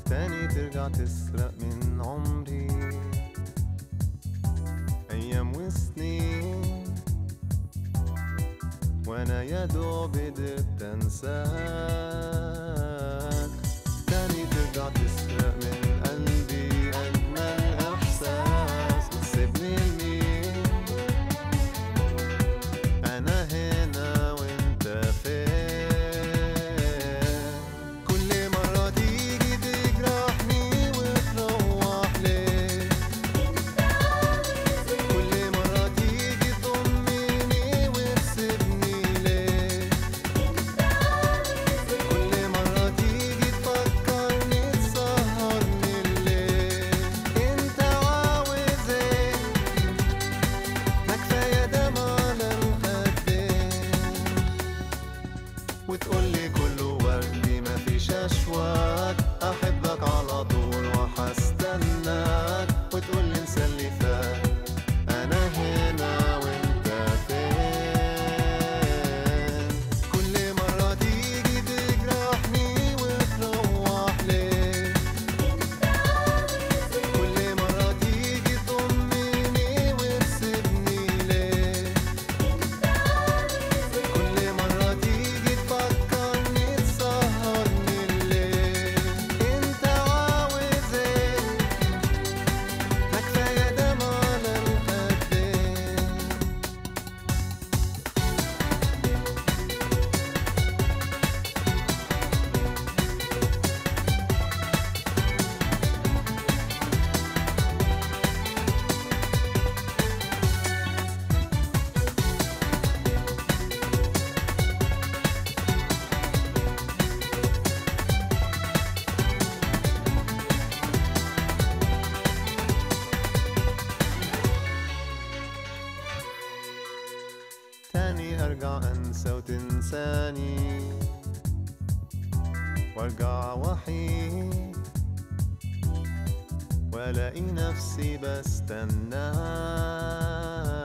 تاني ترجع تسرق من عمري أيام وسنين وأنا يا دوب قدرت أنساك تاني ترجع تسرق من قلبي أجمل إحساس بتسيبني لمين أنا هنا وأنت فين كل مرة تيجي تجرحني وتروح ليه كل مرة تيجي تضمني وتسيبني ليه كل مرة تيجي تفكرني تسهرني الليل انت عاوز ايه ما كفاية دمع على الخدين وتقولي كله وردي مفيش اشواك احبك على طول وحستناك وتقولي انسى اللي فات انا هنا وانت فين كل مرة تيجي تجرحني وتروح ليه كل مرة تيجي تضمني وتسيبني ليه كل مرة تيجي تفكرني تسهرني الليل انت عاوز ايه ما كفاية دمع على الخدين تاني ارجع انسى وتنساني وارجع وحيد والاقي نفسي بستناك